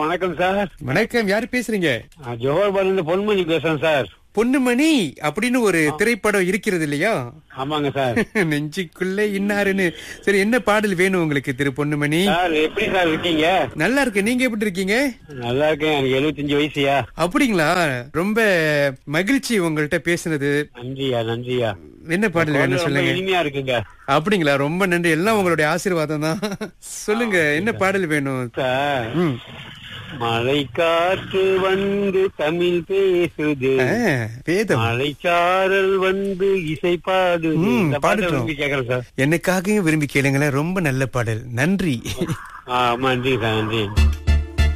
வணக்கம் சார் வணக்கம் யாரு பேசுறீங்க நான் ஜோஹர் இருந்து பொன்மணி பேசுறேன் சார் பொன்னுமணி அப்படின்னு ஒரு திரைப்படம் இருக்கிறது இல்லையா ஆமாங்க சார் நெஞ்சுக்குள்ள இன்னாருன்னு சரி என்ன பாடல் வேணும் உங்களுக்கு திரு பொன்னுமணி சார் எப்படி சார் இருக்கீங்க நல்லா இருக்கு நீங்க எப்படி இருக்கீங்க நல்லா இருக்கேன் எனக்கு எழுபத்தஞ்சு வயசுயா அப்படிங்களா ரொம்ப மகிழ்ச்சி உங்கள்ட்ட பேசுனது நன்றியா நன்றியா என்ன பாடல் வேணும் ரொம்ப சொல்லுங்க இனிமையா இருக்குங்க அப்படிங்களா ரொம்ப நன்றி எல்லாம் உங்களுடைய ஆசீர்வாதம் தான் சொல்லுங்க என்ன பாடல் வேணும் சார் ம். மழை காற்று வந்து தமிழ் பேசுது ஆ, வேதம் மலைச்சாரல் வந்து இசை பாடுது ம், இந்த பாட்டு பாடட்டும். விரும்பி கேக்குறேன் சார் எனக்காகவும் விரும்பி கேளுங்களேன் ரொம்ப நல்ல பாடல் நன்றி ஆ, ஆமா நன்றி சார் நன்றி